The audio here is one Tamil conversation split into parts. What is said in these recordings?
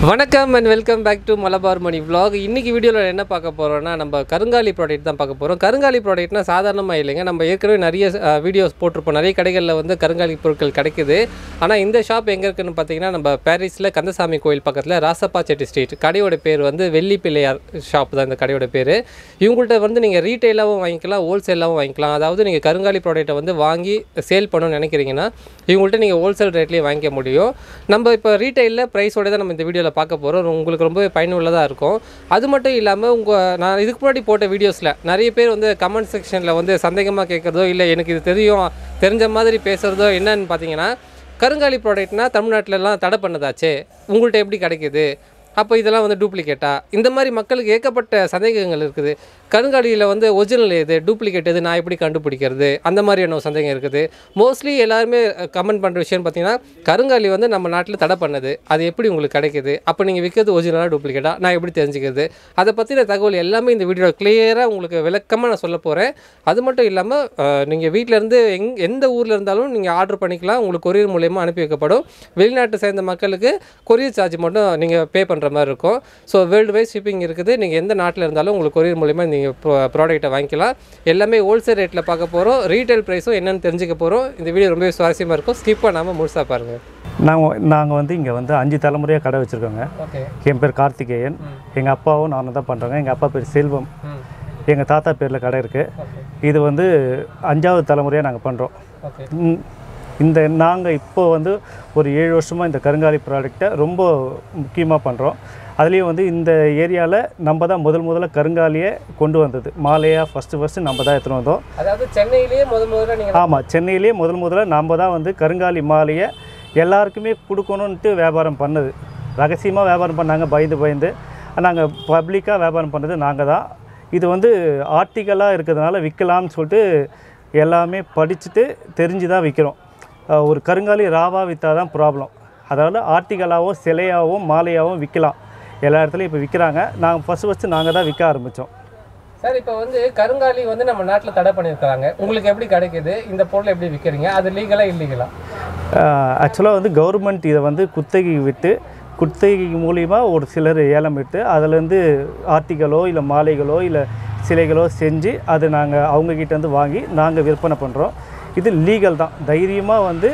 வணக்கம் and welcome back to Malabar Mani vlog இன்னைக்கு வீடியோவில் என்ன பார்க்க போகிறோம்னா நம்ம கருங்காலி ப்ராடக்ட் தான் பார்க்க போகிறோம் கருங்காலி ப்ராடக்ட்னா சாதாரணமாக இல்லைங்க நம்ம ஏற்கனவே நிறைய வீடியோஸ் போட்டிருப்போம் நிறைய கடைகளில் வந்து கருங்காலி பொருட்கள் கிடைக்குது ஆனால் இந்த ஷாப் எங்கே இருக்குன்னு பார்த்தீங்கன்னா நம்ம பாரிஸில் கந்தசாமி கோயில் பக்கத்தில் ராசப்பா செட்டி ஸ்ட்ரீட் கடையோட பேர் வந்து வெள்ளி பிள்ளையார் ஷாப் தான் இந்த கடையோட பேர் இவங்கள்ட்ட வந்து நீங்கள் ரீட்டெயிலாகவும் வாங்கிக்கலாம் ஹோல்சேலாகவும் வாங்கிக்கலாம் அதாவது நீங்கள் கருங்காலி ப்ராடக்ட்டை வந்து வாங்கி சேல் பண்ணணும்னு நினைக்கிறீங்கன்னா இவங்கள்ட்ட நீங்கள் ஹோல்சேல் ரேட்லேயே வாங்கிக்க முடியும் நம்ம இப்போ ரீட்டெயிலில் ப்ரைஸோட தான் நம்ம இந்த வீடியோவில் பார்க்க போகிறோம் உங்களுக்கு ரொம்பவே பயனுள்ளதாக இருக்கும் அது மட்டும் இல்லாமல் உங்கள் நான் இதுக்கு முன்னாடி போட்ட வீடியோஸில் நிறைய பேர் வந்து கமெண்ட் செக்ஷனில் வந்து சந்தேகமாக கேட்குறதோ இல்லை எனக்கு இது தெரியும் தெரிஞ்ச மாதிரி பேசுகிறதோ என்னன்னு பார்த்தீங்கன்னா கருங்காலி ப்ராடக்ட்னா தமிழ்நாட்டிலலாம் தடை பண்ணதாச்சே உங்கள்கிட்ட எப்படி கிடைக்குது அப்போ இதெல்லாம் வந்து டூப்ளிகேட்டா இந்த மாதிரி மக்களுக்கு ஏகப்பட்ட சந்தேகங்கள் இருக்குது கருங்காலியில் வந்து ஒரிஜினல் எது டூப்ளிகேட் எது நான் எப்படி கண்டுபிடிக்கிறது அந்த மாதிரியான ஒரு சந்தேகம் இருக்குது மோஸ்ட்லி எல்லாருமே கமெண்ட் பண்ணுற விஷயம் பார்த்தீங்கன்னா கருங்காலி வந்து நம்ம நாட்டில் தடை பண்ணது அது எப்படி உங்களுக்கு கிடைக்குது அப்போ நீங்கள் விற்கிறது ஒரிஜினலாக டூப்ளிகேட்டா நான் எப்படி தெரிஞ்சுக்கிறது அதை பற்றின தகவல் எல்லாமே இந்த வீடியோ கிளியராக உங்களுக்கு விளக்கமாக நான் சொல்ல போகிறேன் அது மட்டும் இல்லாமல் நீங்கள் வீட்டிலேருந்து எங் எந்த ஊரில் இருந்தாலும் நீங்கள் ஆர்டர் பண்ணிக்கலாம் உங்களுக்கு கொரியர் மூலயமா அனுப்பி வைக்கப்படும் வெளிநாட்டை சேர்ந்த மக்களுக்கு கொரியர் சார்ஜ் மட்டும் நீங்கள் பே பண்ணுற மாதிரி இருக்கும் ஸோ வேர்ல்டு வைஸ் ஷிப்பிங் இருக்குது நீங்கள் எந்த நாட்டில் இருந்தாலும் உங்களுக்கு கொரியர் மூலயமா நீங்கள் ப்ராடக்ட்டை வாங்கிக்கலாம் எல்லாமே ஹோல்சேல் ரேட்டில் பார்க்க போகிறோம் ரீட்டைல் ப்ரைஸும் என்னென்னு தெரிஞ்சுக்க போகிறோம் இந்த வீடியோ ரொம்பவே சுவாரஸ்யமாக இருக்கும் ஸ்கிப் பண்ணாமல் முழுசாக பாருங்கள் நாங்கள் நாங்கள் வந்து இங்கே வந்து அஞ்சு தலைமுறையாக கடை வச்சுருக்கோங்க ஓகே என் பேர் கார்த்திகேயன் எங்கள் அப்பாவும் நானும் தான் பண்ணுறோங்க எங்கள் அப்பா பேர் செல்வம் ம் எங்கள் தாத்தா பேரில் கடை இருக்குது இது வந்து அஞ்சாவது தலைமுறையாக நாங்கள் பண்ணுறோம் ஓகே இந்த நாங்கள் இப்போ வந்து ஒரு ஏழு வருஷமாக இந்த கருங்காலி ப்ராடக்டை ரொம்ப முக்கியமாக பண்ணுறோம் அதுலேயும் வந்து இந்த ஏரியாவில் நம்ம தான் முதல் முதல்ல கருங்காலியை கொண்டு வந்தது மாலையாக ஃபஸ்ட்டு ஃபஸ்ட்டு நம்ம தான் எடுத்துகிட்டு வந்தோம் அதாவது சென்னையிலேயே முத முதல்ல நீங்கள் ஆமாம் சென்னையிலேயே முதல் முதல்ல நம்ம தான் வந்து கருங்காலி மாலையை எல்லாருக்குமே கொடுக்கணுன்ட்டு வியாபாரம் பண்ணது ரகசியமாக வியாபாரம் பண்ணாங்க பயந்து பயந்து நாங்கள் பப்ளிக்காக வியாபாரம் பண்ணது நாங்கள் தான் இது வந்து ஆர்டிக்கலாக இருக்கிறதுனால விற்கலாம்னு சொல்லிட்டு எல்லாமே படிச்சுட்டு தெரிஞ்சு தான் விற்கிறோம் அஹ் ஒரு கருங்காலி ராவாக விற்றா தான் ப்ராப்ளம் அதாவது ஆர்டிக்கலாகவும் சிலையாகவும் மாலையாகவும் விற்கலாம் எல்லா இடத்துலையும் இப்போ விற்கிறாங்க நாங்கள் ஃபஸ்ட்டு ஃபஸ்ட்டு நாங்கள் தான் விற்க ஆரம்பித்தோம் சார் இப்போ வந்து கருங்காலி வந்து நம்ம நாட்டில் தடை பண்ணியிருக்காங்க உங்களுக்கு எப்படி கிடைக்குது இந்த பொருளை எப்படி விற்கிறீங்க அது லீகலா இல்லீகலா ஆக்சுவலாக வந்து கவர்மெண்ட் இதை வந்து குத்தகை விட்டு குத்தகை மூலிமா ஒரு சிலர் ஏலம் விட்டு அதுலேருந்து ஆர்டிகளோ இல்லை மாலைகளோ இல்லை சிலைகளோ செஞ்சு அது நாங்கள் அவங்கக்கிட்ட இருந்து வாங்கி நாங்கள் விற்பனை பண்ணுறோம் இது லீகல் தான் தைரியமாக வந்து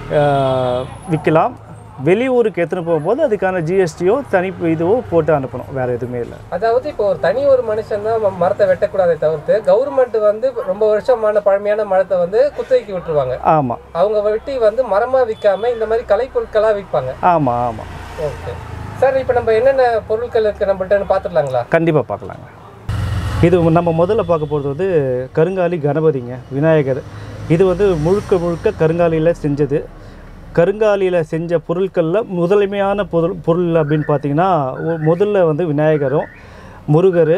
ஆஹ், விற்கலாம் வெளியூருக்கு எடுத்துன்னு போகும்போது அதுக்கான ஜிஎஸ்டியோ தனி இதுவோ போட்டு அனுப்பணும் வேறு எதுவுமே இல்லை அதாவது இப்போ ஒரு தனி ஒரு மனுஷன் தான் ம- மரத்தை வெட்டக்கூடாதே தவிர்த்து கவர்மெண்ட் வந்து ரொம்ப வருஷமான பழமையான மரத்தை வந்து குத்தகைக்கு விட்டுருவாங்க ஆமாம் அவங்க வெட்டி வந்து மரமா விற்காம இந்த மாதிரி கலைப்பொருட்களா விற்பாங்க ஆமாம் ஆமாம் ஓகே சார் இப்போ நம்ம என்னென்ன பொருட்கள் இருக்கு நம்மள்ட்ட பார்த்துடலாங்களா கண்டிப்பாக பார்க்கலாங்க இது நம்ம முதல்ல பார்க்க போகிறது வந்து கருங்காலி கணபதிங்க விநாயகர் இது வந்து முழுக்க முழுக்க கருங்காலியில் செஞ்சது கருங்காலியில் செஞ்ச பொருட்களில் முதன்மையான பொருள் பொருள் அப்படின்னு பார்த்தீங்கன்னா ஒ- முதல்ல வந்து விநாயகரும் முருகர்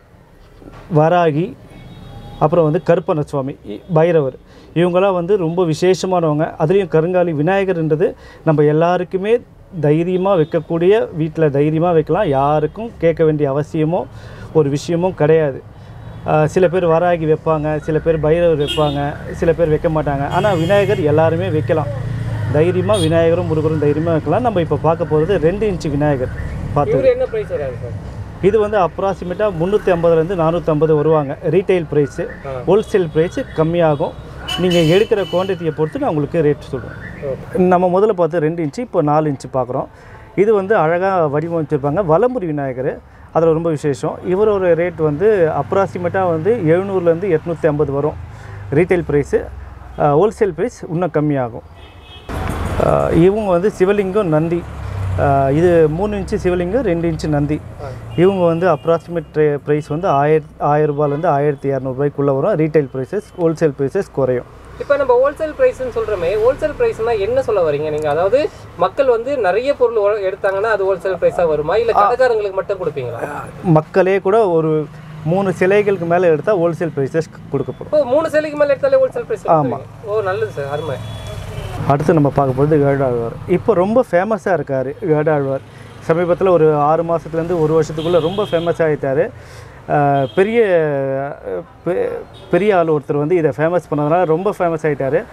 வராகி அப்புறம் வந்து கருப்பண்ண சுவாமி இ- பைரவர் இவங்கெல்லாம் வந்து ரொம்ப விசேஷமானவங்க அதுலேயும் கருங்காலி விநாயகர்ன்றது நம்ம எல்லாருக்குமே தைரியமாக வைக்கக்கூடிய வீட்டில் தைரியமாக வைக்கலாம் யாருக்கும் கேட்க வேண்டிய அவசியமோ ஒரு விஷயமும் கிடையாது ஆஹ் சில பேர் வராகி வைப்பாங்க சில பேர் பைரவர் வைப்பாங்க சில பேர் வைக்க மாட்டாங்க ஆனால் விநாயகர் எல்லாருமே வைக்கலாம் தைரியமாக விநாயகரும் முருகரும் தைரியமாக வைக்கலாம் நம்ம இப்போ பார்க்க போகிறது ரெண்டு இன்ச்சு விநாயகர் பார்த்து இவரு என்ன பிரைஸ் வராது சார் இது வந்து அப்ராக்சிமேட்டாக முந்நூற்றி ஐம்பதுலேருந்து நானூற்றம்பது வருவாங்க ரீட்டைல் ப்ரைஸு ஆ. ஹோல்சேல் ப்ரைஸு கம்மியாகும் நீங்கள் எடுக்கிற குவான்டிட்டியை பொறுத்து நான் உங்களுக்கு ரேட் சொல்லுவேன் ஓகே நம்ம முதல்ல பார்த்து ரெண்டு இன்ச்சு இப்போ நாலு இன்ச்சு பார்க்குறோம் இது வந்து அழகாக வடிவமைச்சிருப்பாங்க வலமுறை விநாயகர் அதில் ரொம்ப விசேஷம் இவரோட ரேட் வந்து அப்ராக்சிமேட்டாக வந்து எழுநூறுலேருந்து எட்நூற்றி ஐம்பது வரும் ரீட்டைல் ப்ரைஸு ஹோல்சேல் ப்ரைஸ் இன்னும் கம்மியாகும் ஆஹ் இவங்க வந்து சிவலிங்கம் நந்தி ஆஹ் இது மூணு இன்ச்சு சிவலிங்கம் ரெண்டு இன்ச்சு நந்தி இவங்க வந்து அப்ராக்சிமேட் ப்ரைஸ் வந்து ஆயிரத் ஆயிரம் ரூபாயிலேருந்து ஆயிரத்தி இரநூறுபாய்க்குள்ளே வரும் ரீட்டைல் ப்ரைஸஸ் ஹோல்சேல் ப்ரைஸஸ் குறையும் இப்போ நம்ம ஹோல்சேல் ப்ரைஸ்னு சொல்கிறோமே ஹோல்சேல் ப்ரைஸ்னா என்ன சொல்ல வரீங்க நீங்கள் அதாவது மக்கள் வந்து நிறைய பொருள் ஒ- எடுத்தாங்கன்னா அது ஹோல்சேல் ப்ரைஸாக வருமா இல்லை கடைக்காரங்களுக்கு மட்டும் கொடுப்பீங்களா மக்களே கூட ஒரு மூணு சிலைகளுக்கு மேலே எடுத்தால் ஹோல்சேல் ப்ரைஸஸ் கொடுக்கப்படும் இப்போ மூணு சிலைக்கு மேலே எடுத்தாலே ஹோல்சேல் ப்ரைஸ் ஆமா. ஓ நல்லது சார் அருமை அடுத்து நம்ம பார்க்க போகிறது கேடாழ்வார் இப்போ ரொம்ப ஃபேமஸாக இருக்கார் கேடாழ்வார் சமீபத்தில் ஒரு ஆறு மாதத்துலேருந்து ஒரு வருஷத்துக்குள்ளே ரொம்ப ஃபேமஸ் ஆகிட்டார் பெரிய அஹ், பெ- பெரிய ஆள் ஒருத்தர் வந்து இதை ஃபேமஸ் பண்ணதுனால ரொம்ப ஃபேமஸ் ஆகிட்டார்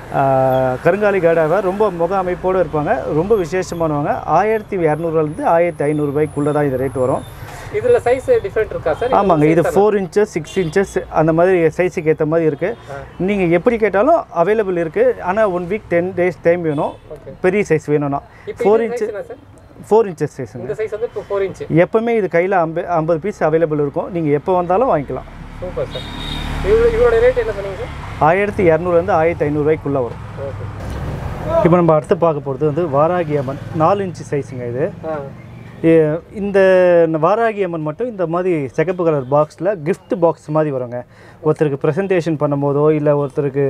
ஆஹ், கருங்காலி காடாவை ரொம்ப முக அமைப்போடு இருப்பாங்க ரொம்ப விசேஷமானவங்க ஆயிரத்தி இரநூறுலேருந்து ஆயிரத்தி ஐநூறுரூபாய்க்குள்ளே தான் இது ரேட் வரும் இதில் சைஸ் டிஃப்ரெண்ட் இருக்கா சார் ஆமாங்க இது ஃபோர் இன்ச்சஸ் சிக்ஸ் இன்ச்சஸ் அந்த மாதிரி சைஸுக்கு ஏற்ற மாதிரி இருக்குது நீங்கள் எப்படி கேட்டாலும் அவைலபிள் இருக்குது ஆனால் one week ten days time வேணும் ஓகே பெரிய சைஸ் வேணும்னா இப்போ ஃபோர் இந்த இன்ச்சு size என்ன சார் ஃபோர் இன்ச்சஸ் சைஸுங்க இந்த சைஸ் வந்து இப்போ ஃபோர் இன்ச்சு எப்போவுமே இது கையில் ஐம்பது ஐம்பது பீஸ் அவைலபிள் இருக்கும் நீங்கள் எப்போ வந்தாலும் வாங்கிக்கலாம் சூப்பர் சார் இவரோட இவரோட ரேட் என்ன சொன்னீங்க சார் ஆயிரத்தி இரநூறுலேருந்து ஆயிரத்தி ஐநூறுரூவாய்க்குள்ளே வரும் ஓகே இப்போ நம்ம அடுத்து பார்க்க போகிறது வந்து வாராகி அம்மன் நாலு இன்ச்சு சைஸுங்க இது ஆ இ- இந்த வாராகி அம்மன் மட்டும் இந்த மாதிரி சிகப்பு கலர் பாக்ஸில் gift பாக்ஸ் மாதிரி வருங்க ஒருத்தருக்கு ப்ரெசன்டேஷன் பண்ணும்போதோ இல்லை ஒருத்தருக்கு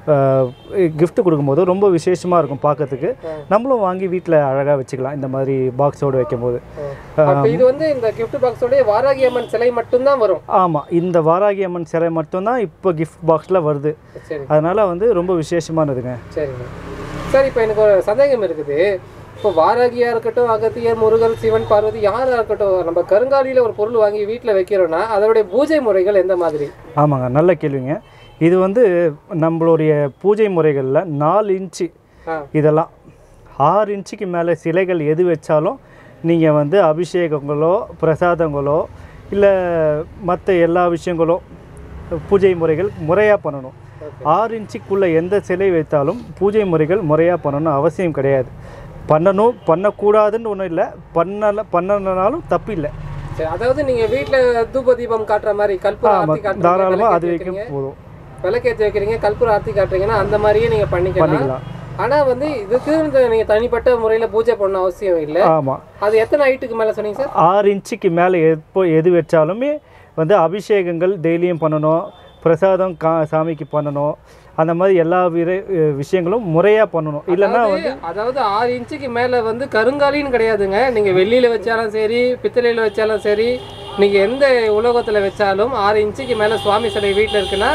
gift கொடுக்கும்போதோ ரொம்ப விசேஷமாக இருக்கும் பார்க்கறதுக்கு நம்மளும் வாங்கி வீட்டில் அழகாக வச்சுக்கலாம் இந்த மாதிரி பாக்ஸோடு வைக்கும்போது அப்போ இது வந்து இந்த gift பாக்ஸோட வாராகி அம்மன் சிலை மட்டும்தான் வரும் ஆமாம் இந்த வாராகி அம்மன் சிலை மட்டும்தான் இப்போ gift பாக்ஸில் வருது சரி அதனால் வந்து ரொம்ப விசேஷமானதுங்க சரிங்க சார் இப்போ எனக்கு ஒரு சந்தேகம் இருக்குது இப்போ வாராகியா இருக்கட்டும் அகத்தியர் முருகர் சிவன் பார்வதி யாரா இருக்கட்டும் நம்ம கருங்காலியில ஒரு பொருள் வாங்கி வீட்டில் வைக்கிறோம்னா அதனுடைய பூஜை முறைகள் எந்த மாதிரி ஆமாங்க நல்ல கேள்விங்க இது வந்து நம்மளுடைய பூஜை முறைகளில் நாலு இன்ச்சு ஆ இதெல்லாம் ஆறு இன்ச்சுக்கு மேலே சிலைகள் எது வச்சாலும் நீங்கள் வந்து அபிஷேகங்களோ பிரசாதங்களோ இல்லை மற்ற எல்லா விஷயங்களோ பூஜை முறைகள் முறையாக பண்ணணும் ஓகே ஆறு இன்ச்சுக்குள்ளே எந்த சிலை வைத்தாலும் பூஜை முறைகள் முறையாக பண்ணணும் அவசியம் கிடையாது பண்ணணும் பண்ணக்கூடாதுன்னு ஒன்றும் இல்லை பண்ணல பண்ணனாலும் தப்பு இல்லை சரி அதாவது நீங்க வீட்ல தூப தீபம் காட்டுற மாதிரி கற்பூர ஆர்த்தி காட்டுறீங்க தாராளமாக அது விளக்கேத்தி வைக்க வைக்கிறீங்க, போதும் விளக்கேத்தி வைக்கிறீங்க கற்பூர ஆர்த்தி காட்டுறீங்கன்னா அந்த மாதிரியே நீங்க பண்ணிக்கலாம் பண்ணிக்கலாம் ஆனா வந்து இதுக்கு இந்த நீங்க தனிப்பட்ட முறையில பூஜை பண்ண அவசியம் இல்லை ஆமாம் அது எத்தனை ஹைட்டுக்கு மேல சொன்னீங்க சார் ஆறு இன்ச்சுக்கு மேலே எப்போ எது வச்சாலுமே வந்து அபிஷேகங்கள் டெய்லியும் பண்ணணும் பிரசாதம் கா சாமிக்கு பண்ணணும் அந்த மாதிரி எல்லா விர விஷயங்களும் முறையாக பண்ணணும் இல்லைன்னா வந்து அதாவது- அதாவது ஆறு இன்ச்சுக்கு மேல வந்து கருங்காலின்னு கிடையாதுங்க நீங்க வெள்ளியில வச்சாலும் சரி பித்தளையில வச்சாலும் சரி நீங்க எந்த உலோகத்துல வச்சாலும் ஆறு இன்ச்சுக்கு மேல சுவாமி சிலை வீட்டில் இருக்குன்னா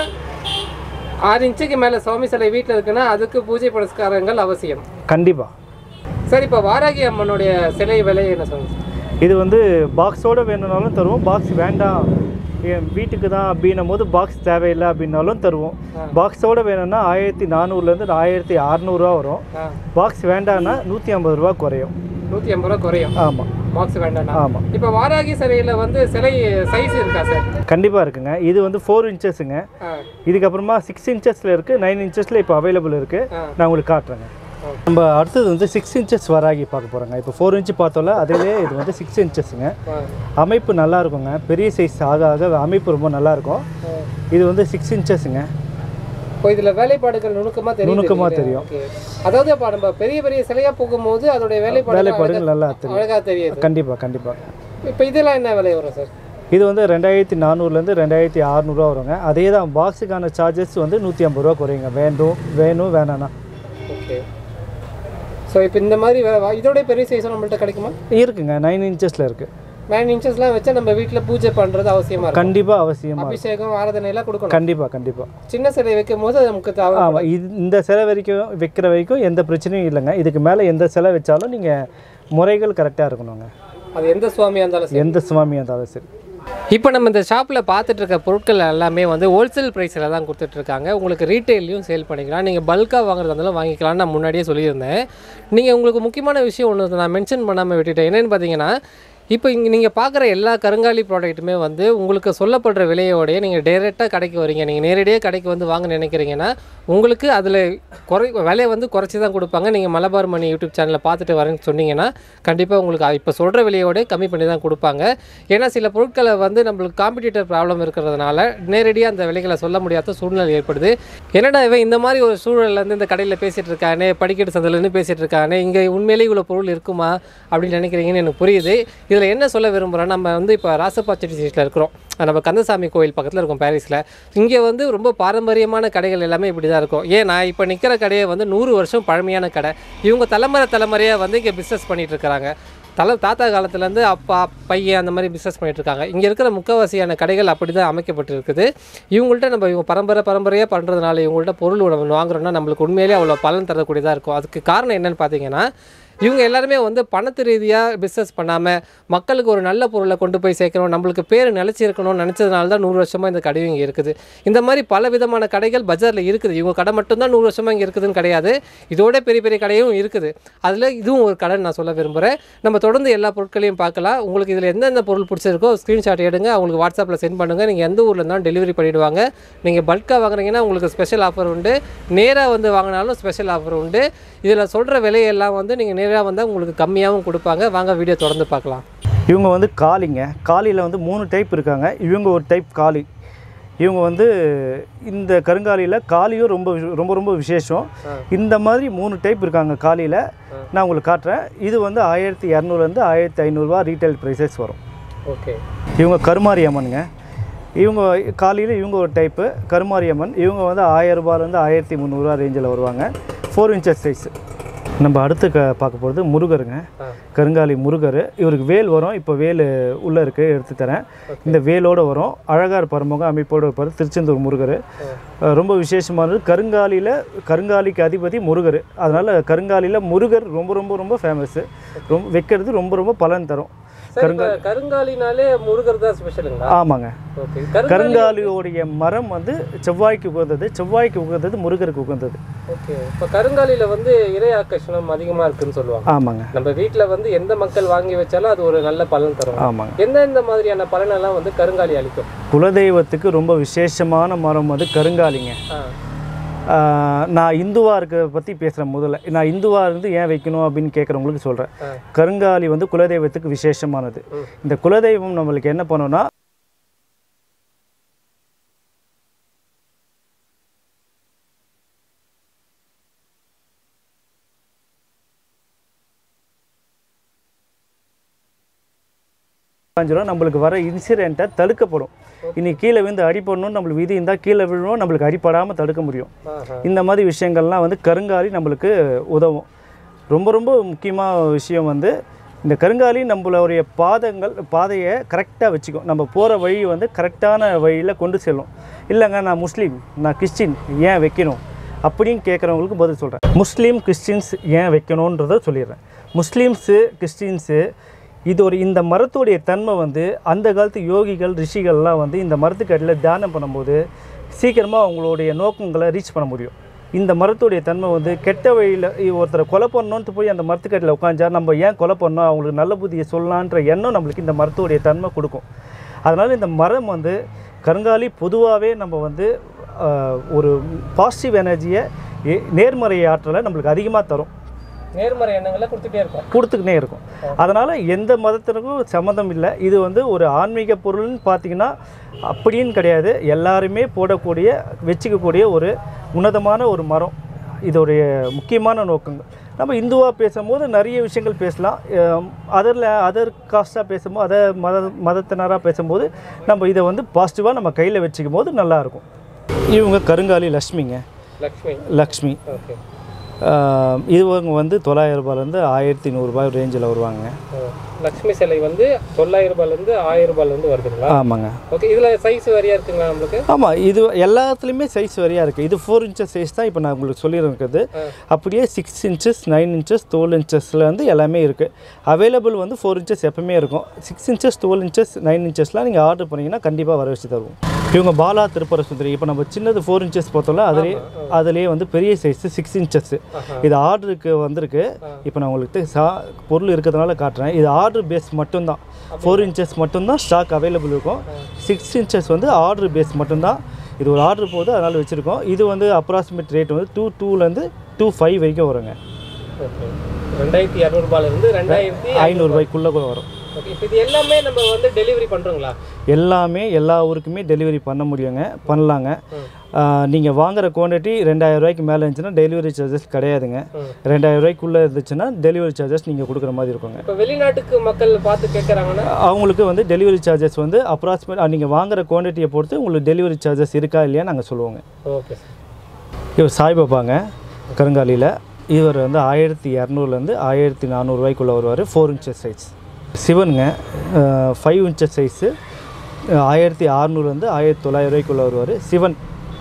ஆறு இன்ச்சுக்கு மேல சுவாமி சிலை வீட்டில் இருக்குன்னா அதுக்கு பூஜை புரஸ்காரங்கள் அவசியம் கண்டிப்பாக சரி இப்போ வாராகி அம்மனுடைய சிலை விலை என்ன சொல்லுங்க இது வந்து பாக்ஸோடு வேணும்னாலும் தருவோம் பாக்ஸ் வேண்டாம் என் வீட்டுக்கு தான் அப்படின்னும் போது பாக்ஸ் தேவையில்லை அப்படின்னாலும் தருவோம் ஆ. பாக்ஸோடு வேணும்னா ஆயிரத்தி நானூறுலேருந்து ஆயிரத்தி அறநூறுவா வரும் ஆ பாக்ஸ் வேண்டாம்னா நூற்றி ஐம்பது ரூபா குறையும் நூற்றி ஐம்பது ரூபா குறையும் ஆமாம் பாக்ஸ் வேண்டாம்னா ஆமாம் இப்போ வாராகி சிலையில் வந்து சிலை சைஸ் இருக்கா சார் கண்டிப்பாக இருக்குங்க இது வந்து ஃபோர் இன்ச்சஸுங்க ஆ இதுக்கப்புறமா சிக்ஸ் இன்ச்சஸில் இருக்குது நைன் இன்ச்சஸில் இப்போ அவைலபிள் இருக்குது ஆ நான் உங்களுக்கு காட்டுறேங்க ஓகே. நம்ம அடுத்தது வந்து சிக்ஸ் இன்ச்சஸ் வராகி பார்க்க போகிறோங்க இப்போ ஃபோர் இன்ச்சு பார்த்தோம்ல அதுவே இது வந்து சிக்ஸ் இன்ச்சஸுங்க ஆ அமைப்பு நல்லா இருக்குங்க பெரிய சைஸ் ஆக ஆக அமைப்பு ரொம்ப நல்லா இருக்கும் ஆ. இது வந்து சிக்ஸ் இன்ச்சஸுங்க இப்போ இதில் வேலைப்பாடுகள் நுணுக்கமாக தெரியும் நுணுக்கமா தெரியும். அதாவது இப்போ நம்ம பெரிய பெரிய சிலையாக போகும்போது அதோடைய வேலைப்பாடு வேலைப்பாடுகள் நல்லா தெரியும் அழகாக தெரியுது கண்டிப்பாக கண்டிப்பாக இப்போ இதெல்லாம் என்ன விலை வரும் சார் இது வந்து ரெண்டாயிரத்தி நானூறுலேருந்து ரெண்டாயிரத்தி அறநூறுவா வருங்க அதே தான் பாக்ஸுக்கான சார்ஜஸ் வந்து நூற்றி ஐம்பது ரூபா குறையுங்க வேண்டும் வேணும் வேணாண்ணா ஓகே ஸோ இப்போ இந்த மாதிரி வே- வா- இதோட பெரிய சைஸும் நம்மள்ட்ட கிடைக்குமா இருக்குங்க நைன் இன்ச்சஸில் இருக்குது நைன் இன்ச்சஸ்லாம் வச்சா நம்ம வீட்டில் பூஜை பண்ணுறது அவசியமாக இருக்கும் கண்டிப்பாக அவசியமாக அபிஷேகம் ஆராதனை எல்லாம் கொடுக்கணும் கண்டிப்பாக கண்டிப்பாக சின்ன சிலை வைக்கும் போது அது நமக்கு தேவை ஆமாம் இது இந்த சிலை வரைக்கும் வைக்கிற வரைக்கும் எந்த பிரச்சனையும் இல்லைங்க இதுக்கு மேலே எந்த சிலை வச்சாலும் நீங்கள் முறைகள் கரெக்டாக இருக்கணுங்க அது எந்த சுவாமியாக இருந்தாலும் சரி எந்த சுவாமியாக இருந்தாலும் சரி இப்போ நம்ம இந்த ஷாப்பில் பார்த்துட்டு இருக்க பொருட்கள் எல்லாமே வந்து ஹோல்சேல் ப்ரைஸில் தான் கொடுத்துட்ருக்காங்க உங்களுக்கு ரீட்டைல்லையும் சேல் பண்ணிக்கலாம் நீங்கள் பல்காக வாங்குறதா இருந்தாலும் வாங்கிக்கலாம்னு நான் முன்னாடியே சொல்லியிருந்தேன் நீங்கள் உங்களுக்கு முக்கியமான விஷயம் ஒன்று நான் மென்ஷன் பண்ணாமல் விட்டுட்டேன் என்னென்னு பார்த்தீங்கன்னா இப்போ இங்கே நீங்கள் பார்க்குற எல்லா கருங்காலி ப்ராடக்ட்டுமே வந்து உங்களுக்கு சொல்லப்படுற விலையோடய நீங்கள் டைரெக்டாக கடைக்கு வரீங்க நீங்கள் நேரடியாக கடைக்கு வந்து வாங்க நினைக்கிறீங்கன்னா உங்களுக்கு அதில் குறை விலையை வந்து குறைச்சி தான் கொடுப்பாங்க நீங்கள் மலபார் மணி யூடியூப் சேனலில் பார்த்துட்டு வரேன்னு சொன்னீங்கன்னா கண்டிப்பாக உங்களுக்கு இப்போ சொல்கிற விலையோட கம்மி பண்ணி தான் கொடுப்பாங்க ஏன்னா சில பொருட்களை வந்து நம்மளுக்கு காம்படிட்டர் ப்ராப்ளம் இருக்கிறதுனால நேரடியாக அந்த விலைகளை சொல்ல முடியாத சூழ்நிலை ஏற்படுது என்னடா இவன் இந்த மாதிரி ஒரு சூழல்ல இருந்து இந்த கடையில் பேசிகிட்டு இருக்கானே படிக்கட்டு சந்தையிலேருந்து பேசிகிட்டு இருக்கானே இங்கே உண்மையிலேயே இவ்வளோ பொருள் இருக்குமா அப்படின்னு நினைக்கிறீங்கன்னு எனக்கு புரியுது இதில் என்ன சொல்ல விரும்புகிறேன் நம்ம வந்து இப்போ ராசப்பாச்செட்டி ஸ்ட்ரீட்டில் இருக்கிறோம் நம்ம கந்தசாமி கோயில் பக்கத்தில் இருக்கும் பாரிஸில் இங்கே வந்து ரொம்ப பாரம்பரியமான கடைகள் எல்லாமே இப்படி தான் இருக்கும் ஏன் நான் இப்போ நிற்கிற கடையை வந்து நூறு வருஷம் பழமையான கடை இவங்க தலைமுறை தலைமுறையாக வந்து இங்கே பிஸ்னஸ் பண்ணிகிட்டு இருக்கிறாங்க தலை தாத்தா காலத்துலேருந்து அப்பா பையன் அந்த மாதிரி பிஸ்னஸ் பண்ணிட்டு இருக்காங்க இங்கே இருக்கிற முக்கால்வாசியான கடைகள் அப்படி தான் அமைக்கப்பட்டிருக்குது இவங்கள்ட்ட நம்ம இவங்க பரம்பரை பரம்பரையாக பண்ணுறதுனால இவங்கள்ட்ட பொருள் நம்ம வாங்குறோம்னா நம்மளுக்கு உண்மையிலேயே அவ்வளோ பலன் தரக்கூடியதாக இருக்கும் அதுக்கு காரணம் என்னன்னு பார்த்தீங்கன்னா இவங்க எல்லாருமே வந்து பணத்து ரீதியாக பிஸ்னஸ் பண்ணாமல் மக்களுக்கு ஒரு நல்ல பொருளை கொண்டு போய் சேர்க்கணும் நம்மளுக்கு பேர் நிலச்சிருக்கணும்னு நினச்சதுனால தான் நூறு வருஷமாக இந்த கடையும் இங்கே இருக்குது இந்த மாதிரி பல விதமான கடைகள் பஜாரில் இருக்குது இவங்க கடை மட்டும்தான் நூறு வருஷமாக இங்கே இருக்குதுன்னு கிடையாது இதோட பெரிய பெரிய கடையும் இருக்குது அதில் இதுவும் ஒரு கடைன்னு நான் சொல்ல விரும்புகிறேன் நம்ம தொடர்ந்து எல்லா பொருட்களையும் பார்க்கலாம் உங்களுக்கு இதில் எந்தெந்த பொருள் பிடிச்சிருக்கோ ஸ்க்ரீன்ஷாட் எடுங்க அவங்களுக்கு வாட்ஸ்அப்பில் சென்ட் பண்ணுங்கள் நீங்கள் எந்த ஊரில் இருந்தாலும் டெலிவரி பண்ணிவிடுவாங்க நீங்கள் பல்காக வாங்குறீங்கன்னா உங்களுக்கு ஸ்பெஷல் ஆஃபர் உண்டு நேராக வந்து வாங்கினாலும் ஸ்பெஷல் ஆஃபர் உண்டு இதில் சொல்கிற விலையெல்லாம் வந்து நீங்கள் நேராக வந்தால் உங்களுக்கு கம்மியாகவும் கொடுப்பாங்க வாங்க வீடியோ தொடர்ந்து பார்க்கலாம் இவங்க வந்து காளிங்க காளியில் வந்து மூணு டைப் இருக்காங்க இவங்க ஒரு டைப் காளி இவங்க வந்து இந்த கருங்காலியில் காளியும் ரொம்ப விஷ- ரொம்ப ரொம்ப விசேஷம் இந்த மாதிரி மூணு டைப் இருக்காங்க காளியில் நான் உங்களுக்கு காட்டுறேன் இது வந்து ஆயிரத்தி இரநூறுலேருந்து ஆயிரத்தி ஐநூறுரூவா ரீட்டைல் ப்ரைஸஸ் வரும் ஓகே இவங்க கருமாரி அம்மனுங்க இவங்க காலையில் இவங்க ஒரு டைப்பு கருமாரி அம்மன் இவங்க வந்து ஆயிரம் ரூபாயிலேருந்து ஆயிரத்தி முந்நூறுரூவா ரேஞ்சில் வருவாங்க ஃபோர் இன்ச்சஸ் சைஸ் நம்ம அடுத்து க பார்க்க போகிறது முருகருங்க ஆ. கருங்காலி முருகர் இவருக்கு வேல் வரும் இப்போ வேல் உள்ளே இருக்குது எடுத்து தரேன் இந்த வேலோட வரும் அழகார் பரமுக அமைப்போடு இருப்பார் திருச்செந்தூர் முருகர் அஹ் ரொம்ப விசேஷமானது கருங்காலியில் கருங்காலிக்கு அதிபதி முருகர் அதனால் கருங்காலியில் முருகர் ரொம்ப ரொம்ப ரொம்ப ஃபேமஸ்ஸு ரொம்ப வைக்கிறது ரொம்ப ரொம்ப பலன் தரும் சார் இப்போ கருங்காலினாலே முருகர் தான் ஸ்பெஷலுங்களா ஆமாங்க ஓகே கருங்காலியோடைய மரம் வந்து செவ்வாய்க்கு உகந்தது செவ்வாய்க்கு உகந்தது முருகருக்கு உகந்தது ஓகே இப்போ கருங்காலியில் வந்து இறை ஆக்கர்ஷணம் அதிகமாக இருக்குன்னு சொல்லுவாங்க ஆமாங்க நம்ம வீட்டில் வந்து எந்த மக்கள் வாங்கி வச்சாலும் அது ஒரு நல்ல பலன் தரும் ஆமாங்க எந்தெந்த மாதிரியான பலனெல்லாம் வந்து கருங்காலி அளிக்கும் குலதெய்வத்துக்கு ரொம்ப விசேஷமான மரம் வந்து கருங்காலிங்க ஆ ஆஹ் நான் இந்துவாக இருக்க பற்றி பேசுகிறேன் முதல்ல நான் இந்துவாக இருந்து ஏன் வைக்கணும் அப்படின்னு கேட்குறவங்களுக்கு சொல்கிறேன் ஆ. கருங்காலி வந்து குலதெய்வத்துக்கு விசேஷமானது ம். இந்த குலதெய்வம் நம்மளுக்கு என்ன பண்ணுன்னா பாஞ்சிரும் நம்மளுக்கு வர இன்சிடெண்ட்டை தடுக்கப்படும் இன்னைக்கு கீழே விழுந்து அடிப்படணும் நம்மளுக்கு விதி இருந்தால் கீழே விழணும் நம்மளுக்கு அடிப்படாமல் தடுக்க முடியும் ஆஹா. இந்த மாதிரி விஷயங்கள்லாம் வந்து கருங்காலி நம்மளுக்கு உதவும் ரொம்ப ரொம்ப முக்கியமான விஷயம் வந்து இந்த கருங்காலி நம்மளுடைய பாதங்கள் பாதையை கரெக்டாக வச்சுக்கும் நம்ம போகிற வழி வந்து கரெக்டான வழியில் கொண்டு செல்லும் இல்லைங்க நான் முஸ்லீம் நான் கிறிஸ்டின் ஏன் வைக்கணும் அப்படின்னு கேட்குறவங்களுக்கு பதில் சொல்கிறேன் முஸ்லீம் கிறிஸ்டின்ஸ் ஏன் வைக்கணுன்றதை சொல்லிடுறேன் முஸ்லீம்ஸு கிறிஸ்டின்ஸு இது ஒரு இந்த மரத்துடைய தன்மை வந்து அந்த காலத்து யோகிகள் ரிஷிகள்லாம் வந்து இந்த மரத்துக்கடியில் தியானம் பண்ணும்போது சீக்கிரமாக அவங்களுடைய நோக்கங்களை ரீச் பண்ண முடியும் இந்த மரத்துடைய தன்மை வந்து கெட்ட வழியில் ஒருத்தரை கொலை பண்ணணுன்ட்டு போய் அந்த மரத்துக்கடியில் உட்காந்தா நம்ம ஏன் கொலை பண்ணோம் அவங்களுக்கு நல்ல புத்தியை சொல்லலான்ற எண்ணம் நம்மளுக்கு இந்த மரத்துடைய தன்மை கொடுக்கும் அதனால் இந்த மரம் வந்து கருங்காலி பொதுவாகவே நம்ம வந்து ஆஹ், ஒரு பாசிட்டிவ் எனர்ஜியை நேர்மறை ஆற்றலை நம்மளுக்கு அதிகமாக தரும் நேர்மறை எண்ணங்களை கொடுத்துட்டே இருக்கும் கொடுத்துக்கினே இருக்கும் அதனால் எந்த மதத்தினருக்கும் சம்மந்தம் இல்லை இது வந்து ஒரு ஆன்மீக பொருள்னு பார்த்தீங்கன்னா அப்படின்னு கிடையாது எல்லாருமே போடக்கூடிய வச்சுக்கக்கூடிய ஒரு உன்னதமான ஒரு மரம் இதோடைய முக்கியமான நோக்கங்கள் நம்ம இந்துவாக பேசும்போது நிறைய விஷயங்கள் பேசலாம் அதரில் அதர் காஸ்ட்டாக பேசும்போது அதர் மத மதத்தினராக பேசும்போது நம்ம இதை வந்து பாசிட்டிவாக நம்ம கையில் வச்சுக்கும் போது நல்லாயிருக்கும் இவங்க கருங்காலி லக்ஷ்மிங்க லக்ஷ்மி லக்ஷ்மி ஓகே ஆஹ் இவங்க வந்து தொள்ளாயிரம் ரூபாயிலேருந்து ஆயிரத்தி நூறுரூபாய் ரேஞ்சில் வருவாங்க லக்ஷ்மி சிலை வந்து தொள்ளாயிரம் ரூபாயிலேருந்து ஆயிரம் ரூபாயிலேருந்து வருதுங்களா ஆமாங்க ஓகே இதில் சைஸ் வரியா இருக்குங்களா நம்மளுக்கு ஆமாம் இது எல்லாத்துலேயுமே சைஸ் வரையாக இருக்குது இது ஃபோர் இன்ச்சஸ் சைஸ் தான் இப்போ நான் உங்களுக்கு சொல்லியிருக்கிறது அப்படியே six inches nine inches twelve இன்ச்சஸில் வந்து எல்லாமே இருக்குது அவைலபிள் வந்து ஃபோர் இன்ச்சஸ் எப்பவுமே இருக்கும் six inches twelve inches nine இன்ச்சஸ்லாம் நீங்கள் ஆர்டர் பண்ணிங்கன்னா கண்டிப்பாக வர வச்சு தருவோம் இவங்க பாலா திருப்பர சுந்தரி இப்போ நம்ம சின்னது ஃபோர் இன்ச்சஸ் பார்த்தோம்ல அதுலேயே அதுலேயே வந்து பெரிய சைஸ் சிக்ஸ் இன்ச்சஸ் இது ஆர்டருக்கு வந்திருக்கு இப்போ நான் உங்களுக்கு சா பொருள் இருக்கிறதுனால காட்டுறேன் இது ஆர்டர் பேஸ் மட்டும்தான் ஃபோர் இன்ச்சஸ் மட்டும்தான் ஸ்டாக் அவைலபிள் இருக்கும் சிக்ஸ் இன்ச்சஸ் வந்து ஆர்டர் பேஸ் மட்டும்தான் இது ஒரு ஆர்டர் போகுது அதனால் வச்சுருக்கோம் இது வந்து அப்ராக்சிமேட் ரேட் வந்து டூ டூலேருந்து டூ ஃபைவ் வரைக்கும் வருங்க ஓகே ரெண்டாயிரத்தி இரநூறுபாலேருந்து ரெண்டாயிரத்தி ஐநூறுரூபாய்க்குள்ளே கூட வரும் ஓகே இப்போ இது எல்லாமே நம்ம வந்து டெலிவரி பண்ணுறோங்களா எல்லாமே எல்லா ஊருக்குமே டெலிவரி பண்ண முடியுங்க பண்ணலாங்க நீங்கள் வாங்குற குவான்டிட்டி ரெண்டாயிரம் ரூபாய்க்கு மேலே இருந்துச்சுன்னா டெலிவரி சார்ஜஸ் கிடையாதுங்க ம். ரெண்டாயிரம் ரூபாய்க்குள்ளே இருந்துச்சுன்னா டெலிவரி சார்ஜஸ் நீங்கள் கொடுக்குற மாதிரி இருக்குங்க இப்போ வெளிநாட்டுக்கு மக்கள் பார்த்து கேட்குறாங்கன்னா அவங்களுக்கு வந்து டெலிவரி சார்ஜஸ் வந்து அப்ராக்சிமேட் நீங்கள் வாங்குற குவான்டிட்டியை பொறுத்து உங்களுக்கு டெலிவரி சார்ஜஸ் இருக்கா இல்லையா நாங்கள் சொல்லுவோங்க ஓகே சார் இவர் சாய்பாபாங்க கருங்காலியில் இவர் வந்து ஆயிரத்தி இரநூறுலேருந்து ஆயிரத்தி நானூறுரூவாய்க்குள்ளே வருவார் ஃபோர் இன்ச்சஸ் சைஸ் சிவனுங்க ஃபைவ் இன்ச்சஸ் சைஸு ஆயிரத்தி அறநூறுலேருந்து ஆயிரத்தி தொள்ளாயிரம் ரூபாய்க்குள்ளே வருவார் சிவன்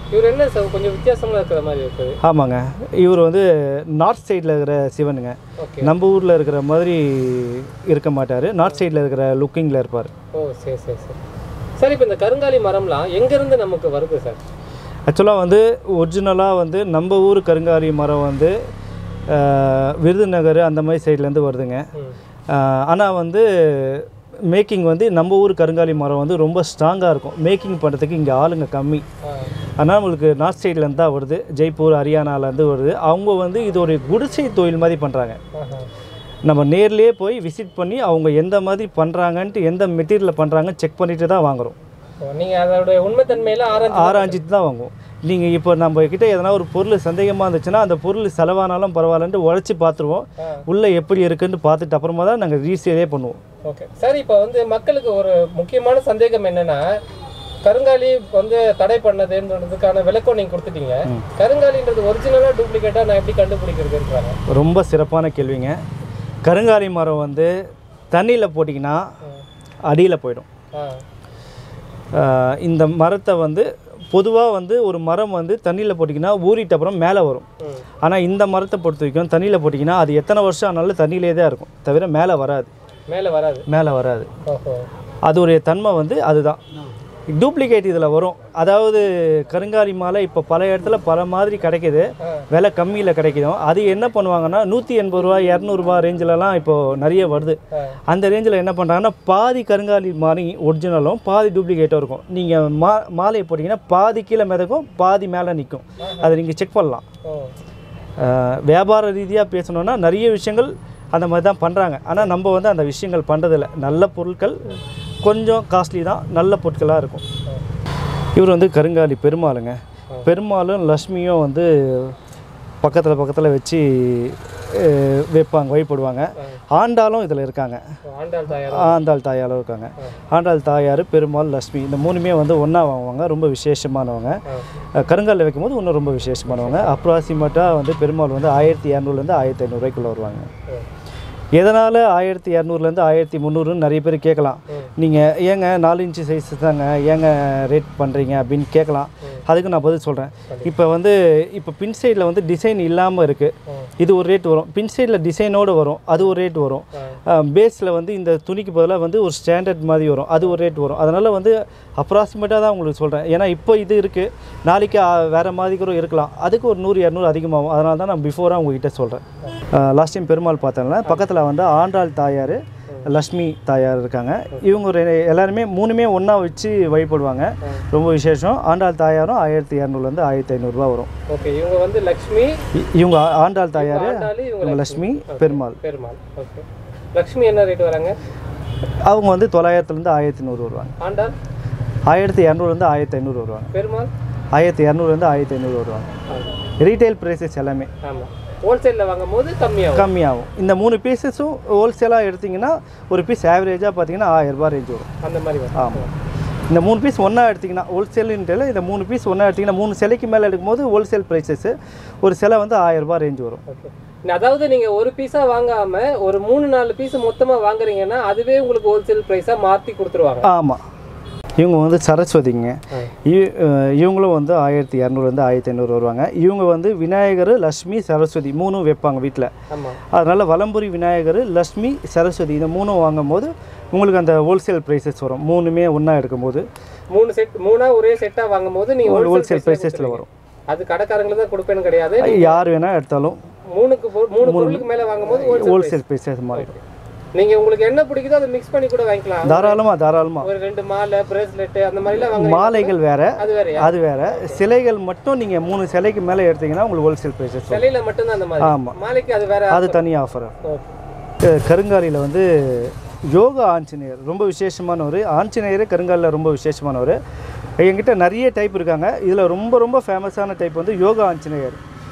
இவர் என்ன சார் கொஞ்சம் வித்தியாசமாக இருக்கிற மாதிரி இருக்குது ஆமாங்க இவர் வந்து நார்த் சைடில் இருக்கிற சிவனுங்க ஓகே நம்ம ஊரில் இருக்கிற மாதிரி இருக்க மாட்டார் நார்த் சைடில் இருக்கிற லுக்கிங்கில் இருப்பார் ஓ சரி சரி சரி சார் இப்போ இந்த கருங்காலி மரம்லாம் எங்கேருந்து நமக்கு வருது சார் ஆக்சுவலாக வந்து ஒரிஜினலாக வந்து நம்ம ஊர் கருங்காலி மரம் வந்து ஆஹ், விருதுநகர் அந்த மாதிரி சைட்லேருந்து வருதுங்க ம் ஆனால் வந்து மேக்கிங் வந்து நம்ம ஊர் கருங்காலி மரம் வந்து ரொம்ப ஸ்ட்ராங்காக இருக்கும் மேக்கிங் பண்ணுறதுக்கு இங்கே ஆளுங்க கம்மி ஆ ஆனால் நம்மளுக்கு நார்த் சைட்லேருந்து தான் வருது ஜெய்ப்பூர் ஹரியானாலேருந்து வருது அவங்க வந்து இது ஒரு குடிசை தொழில் மாதிரி பண்ணுறாங்க ஆஹா. நம்ம நேர்லேயே போய் விசிட் பண்ணி அவங்க எந்த மாதிரி பண்ணுறாங்கன்ட்டு எந்த மெட்டீரியலில் பண்ணுறாங்கன்னு செக் பண்ணிட்டு தான் வாங்குறோம் ஓ, நீங்க அதோட உண்மைத்தன்மையில ஆராய்ச்சி ஆராய்ஞ்சிட்டு தான் வாங்குவோம் நீங்கள் இப்போ நம்ம கிட்ட எதனா ஒரு பொருள் சந்தேகமாக இருந்துச்சுன்னா அந்த பொருள் செலவானாலும் பரவாயில்லன்ட்டு உழைச்சி பார்த்துருவோம் ஆ. உள்ளே எப்படி இருக்குன்னு பார்த்துட்டு அப்புறமா தான் நாங்கள் ரீசேலே பண்ணுவோம் ஓகே சார் இப்போ வந்து மக்களுக்கு ஒரு முக்கியமான சந்தேகம் என்னன்னா கருங்காலி வந்து தடை பண்ணதுன்றதுக்கான விளக்கம் நீங்க கொடுத்துட்டீங்க கருங்காலின்றது ஒரிஜினலா டூப்ளிகேட்டா நான் எப்படி கண்டுபிடிக்கிறதுன்றாங்க ரொம்ப சிறப்பான கேள்விங்க கருங்காலி மரம் வந்து தண்ணியில் போட்டிங்கன்னா அடியில் போயிடும் ஆ ஆஹ் இந்த மரத்தை வந்து பொதுவாக வந்து ஒரு மரம் வந்து தண்ணியில் போட்டிங்கன்னா ஊறிட்ட அப்புறம் மேலே வரும் ம் ஆனால் இந்த மரத்தை பொறுத்த வரைக்கும் தண்ணியில் போட்டிங்கன்னா அது எத்தனை வருஷம் ஆனாலும் தண்ணியிலே தான் இருக்கும் தவிர மேலே வராது மேலே வராது மேலே வராது ஓஹோ அதோடைய தன்மை வந்து அதுதான் டூப்ளிகேட் இதில் வரும் அதாவது கருங்காலி மாலை இப்போ பல இடத்துல பல மாதிரி கிடைக்குது ஆ. விலை கம்மியில் கிடைக்குதும் அது என்ன பண்ணுவாங்கன்னா நூற்றி எண்பது ரூபா இரநூறுபா ரேஞ்சிலலாம் இப்போது நிறைய வருது ஆ. அந்த ரேஞ்சில் என்ன பண்ணுறாங்கன்னா பாதி கருங்காலி மாதிரி ஒரிஜினலும் பாதி டூப்ளிகேட்டும் இருக்கும் நீங்கள் மா மாலையை போட்டிங்கன்னா பாதி கீழே மிதக்கும் பாதி மேலே நிற்கும் அதை நீங்கள் செக் பண்ணலாம் ஓ அஹ் வியாபார ரீதியாக பேசணுன்னா நிறைய விஷயங்கள் அந்த மாதிரி தான் பண்ணுறாங்க ஆனால் நம்ம வந்து அந்த விஷயங்கள் பண்ணுறதில்ல நல்ல பொருட்கள் கொஞ்சம் காஸ்ட்லி தான் நல்ல பொருட்களாக இருக்கும் இவர் வந்து கருங்காலி பெருமாளுங்க பெருமாளும் லக்ஷ்மியும் வந்து பக்கத்தில் பக்கத்தில் வச்சு அஹ், வைப்பாங்க வழிபடுவாங்க ஆண்டாளும் இதில் இருக்காங்க ஆண்டாள் தாயார் ஆண்டாள் தாயாரும் இருக்காங்க ஆண்டாள் தாயார் பெருமாள் லக்ஷ்மி இந்த மூணுமே வந்து ஒன்றா வாங்குவாங்க ரொம்ப விசேஷமானவங்க ஆ. கருங்கல்ல வைக்கும்போது இன்னும் ரொம்ப விசேஷமானவங்க அப்ராக்சிமேட்டாக வந்து பெருமாள் வந்து ஆயிரத்தி இரநூறுலேருந்து ஆயிரத்தி ஐநூறுரூவாய்க்குள்ளே வருவாங்க ஓ. எதனால் ஆயிரத்தி இரநூறுலேருந்து ஆயிரத்தி முந்நூறுன்னு நிறைய பேர் கேட்கலாம் நீங்கள் ஏங்க நாலு இன்ச்சு சைஸ் தாங்க ஏங்க ரேட் பண்ணுறீங்க அப்படின்னு கேட்கலாம் அதுக்கு நான் பதில் சொல்கிறேன் இப்போ வந்து இப்போ பின் சைடில் வந்து டிசைன் இல்லாமல் இருக்குது இது ஒரு ரேட் வரும் பின் சைடில் டிசைனோடு வரும் அது ஒரு ரேட் வரும் பேஸில் வந்து இந்த துணிக்கு பதிலாக வந்து ஒரு ஸ்டாண்டர்ட் மாதிரி வரும் அது ஒரு ரேட் வரும் அதனால் வந்து அப்ராக்சிமேட்டாக தான் உங்களுக்கு சொல்கிறேன் ஏன்னா இப்போ இது இருக்குது நாளைக்கு ஆ, வேறு மாதிரி கூட இருக்கலாம் அதுக்கு ஒரு நூறு இரநூறு அதிகமாகும் அதனால தான் நான் பிஃபோராக உங்ககிட்ட சொல்கிறேன் லாஸ்ட் டைம் பெருமாள் பார்த்தேன்ல பக்கத்தில் வந்து ஆண்டாள் தாயார் லக்ஷ்மி தாயார் இருக்காங்க இவங்க ஒரு எல்லாருமே மூணுமே ஒன்றா வச்சு வழிபடுவாங்க ரொம்ப விசேஷம் ஆண்டாள் தாயாரும் ஆயிரத்தி இரநூறுலேருந்து ஆயிரத்தி ஐநூறுரூவா வரும் ஓகே இவங்க வந்து லக்ஷ்மி இ- இவங்க ஆ- ஆண்டாள் தாயார் ஆண்டாளி இவங்க இவங்க லக்ஷ்மி பெருமாள் பெருமாள் ஓகே லக்ஷ்மி என்ன ரேட் வராங்க அவங்க வந்து தொள்ளாயிரத்துலேருந்து ஆயிரத்தி நூறு வருவாங்க ஆண்டாள் ஆயிரத்தி இரநூறுலேருந்து ஆயிரத்தி ஐநூறு வருவாங்க பெருமாள் ஆயிரத்தி இரநூறுலேருந்து ஆயிரத்தி ஐநூறு வருவாங்க ரீட்டைல் ப்ரைஸஸ் எல்லாமே ஆமாம் ஹோல்சேலில் வாங்கும் போது கம்மியாகும் கம்மியாகும் இந்த மூணு பீசஸும் ஹோல்சேலாக எடுத்திங்கன்னா ஒரு பீஸ் ஆவரேஜாக பார்த்தீங்கன்னா ஆயிரம் ரூபாய் ரேஞ்ச் வரும் அந்த மாதிரி வரும் ஆமாம் இந்த மூணு பீஸ் ஒன்றா எடுத்திங்கன்னா ஹோல்சேலுன்ட்டு இந்த மூணு பீஸ் ஒன்றா எடுத்திங்கன்னா மூணு சிலைக்கு மேலே எடுக்கும்போது ஹோல்சேல் ப்ரைஸஸ்ஸு ஒரு சிலை வந்து ஆயிரம் ரூபாய் ரேஞ்ச் வரும் ஓகே அதாவது நீங்கள் ஒரு பீஸாக வாங்காமல் ஒரு மூணு நாலு பீஸ் மொத்தமாக வாங்குறீங்கன்னா அதுவே உங்களுக்கு ஹோல்சேல் ப்ரைஸாக மாற்றி கொடுத்துருவாங்க ஆமாம் இவங்க வந்து சரஸ்வதிங்க ஆ. இ- அஹ் இவங்களும் வந்து ஆயிரத்தி இரநூறுலேருந்து ஆயிரத்தி ஐநூறு வருவாங்க இவங்க வந்து விநாயகர் லக்ஷ்மி சரஸ்வதி மூணும் வைப்பாங்க வீட்டில் ஆமாம் அதனால் வலம்புரி விநாயகர் லக்ஷ்மி சரஸ்வதி இந்த மூணும் வாங்கும்போது உங்களுக்கு அந்த ஹோல்சேல் ப்ரைஸஸ் வரும் மூணுமே ஒன்றா எடுக்கும்போது மூணு செட் மூணா ஒரே செட்டாக வாங்கும் போது நீங்கள் ஹோல்சேல் ஹோல்சேல் ப்ரைஸஸில் வரும் அது கடைக்காரங்களுக்கு தான் கொடுப்பேன்னு கிடையாது யார் வேணால் எடுத்தாலும் மூணுக்கு பொ- மூணு பொருளுக்கு மேலே வாங்கும் போது ஹோல்சேல் ஹோல்சேல் ப்ரைஸஸ் மாறிடும் நீங்கள் உங்களுக்கு என்ன பிடிக்குதோ அதை மிக்ஸ் பண்ணி கூட வாங்கிக்கலாம் தாராளமாக தாராளமாக ஒரு ரெண்டு மாலை பிரேஸ்லெட் அந்த மாதிரிலாம் வாங்க மாலைகள் வேற அது வேறையா அது வேற சிலைகள் மட்டும் நீங்கள் மூணு சிலைக்கு மேலே எடுத்தீங்கன்னா உங்களுக்கு ஹோல்சேல் ப்ரைஸஸ் வரும் சிலையில மட்டும்தான் அந்த மாதிரி ஆமாம் மாலைக்கு அது வேற அது தனி ஆஃபர் ஓகே கருங்காலியில் வந்து யோகா ஆஞ்சநேயர் ரொம்ப விசேஷமானவர் ஆஞ்சநேயர் கருங்காலில் ரொம்ப விசேஷமானவர் என்கிட்ட நிறைய டைப் இருக்காங்க இதில் ரொம்ப ரொம்ப ஃபேமஸான டைப் வந்து யோகா ஆஞ்சநேயர்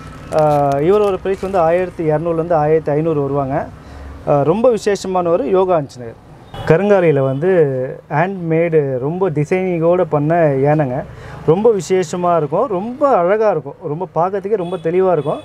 ஆஹ் இவரோட ப்ரைஸ் வந்து ஆயிரத்தி இரநூறுலேருந்து ஆயிரத்தி ஐநூறு வருவாங்க ஆஹ் ரொம்ப விசேஷமானவர் யோகா ஆஞ்சநேயர் கருங்காலியில் வந்து ஹேண்ட்மேடு ரொம்ப டிசைனிங்கோடு பண்ண யானைங்க ரொம்ப விசேஷமாக இருக்கும் ரொம்ப அழகாக இருக்கும் ரொம்ப பார்க்கறதுக்கே ரொம்ப தெளிவாக இருக்கும்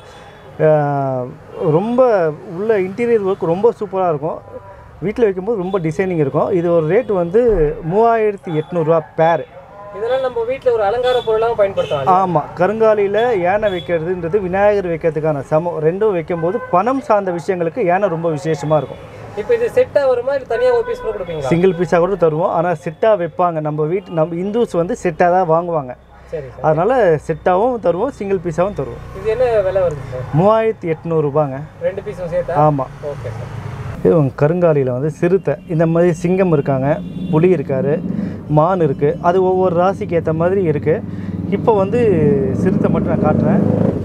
ஆஹ் ரொம்ப உள்ள இன்டீரியர் ஒர்க் ரொம்ப சூப்பராக இருக்கும் வீட்டில் வைக்கும்போது ரொம்ப டிசைனிங் இருக்கும் இது ஒரு ரேட் வந்து மூவாயிரத்தி எட்நூறுரூவா பேர் இதெல்லாம் நம்ம வீட்டில் ஒரு அலங்கார பொருளாக பயன்படுத்தலாம் ஆமாம் கருங்காலியில் யானை வைக்கிறதுன்றது விநாயகர் வைக்கிறதுக்கான சமம் ரெண்டும் வைக்கும்போது பணம் சார்ந்த விஷயங்களுக்கு யானை ரொம்ப விசேஷமாக இருக்கும் இப்போ இது செட்டாக வருமா இல்லை தனியாக ஒரு பீஸ் கூட கொடுப்பீங்களா சிங்கிள் பீஸாக கூட தருவோம் ஆனால் செட்டாக வைப்பாங்க நம்ம வீட்டு நம்ம இந்துஸ் வந்து செட்டாக தான் வாங்குவாங்க சரி சார் அதனால் செட்டாகவும் தருவோம் சிங்கிள் பீஸாகவும் தருவோம் இது என்ன விலை வருது சார் மூவாயிரத்தி எட்நூறுபாங்க ரெண்டு பீஸும் சேர்த்தா ஆமாம் ஓகே சார் இது கருங்காலியில் வந்து சிறுத்தை இந்த மாதிரி சிங்கம் இருக்காங்க புலி இருக்கார் மான் இருக்குது அது ஒவ்வொரு ராசிக்கு ஏற்ற மாதிரி இருக்குது இப்போ வந்து சிறுத்தை மட்டும் நான் காட்டுறேன்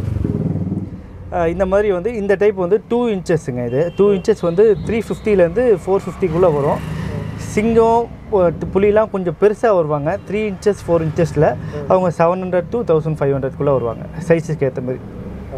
அஹ் இந்த மாதிரி வந்து இந்த டைப் வந்து டூ இன்ச்சஸ்ஸுங்க இது டூ இன்ச்சஸ் வந்து த்ரீ ஃபிஃப்டிலேருந்து ஃபோர் ஃபிஃப்டிக்குள்ளே வரும் சிங்கம் பு- புலிலாம் கொஞ்சம் பெருசாக வருவாங்க த்ரீ இன்ச்சஸ் ஃபோர் இன்ச்சஸில் அவங்க seven hundred two thousand five ஹண்ட்ரட்குள்ளே வருவாங்க சைஸுக்கு ஏற்ற மாதிரி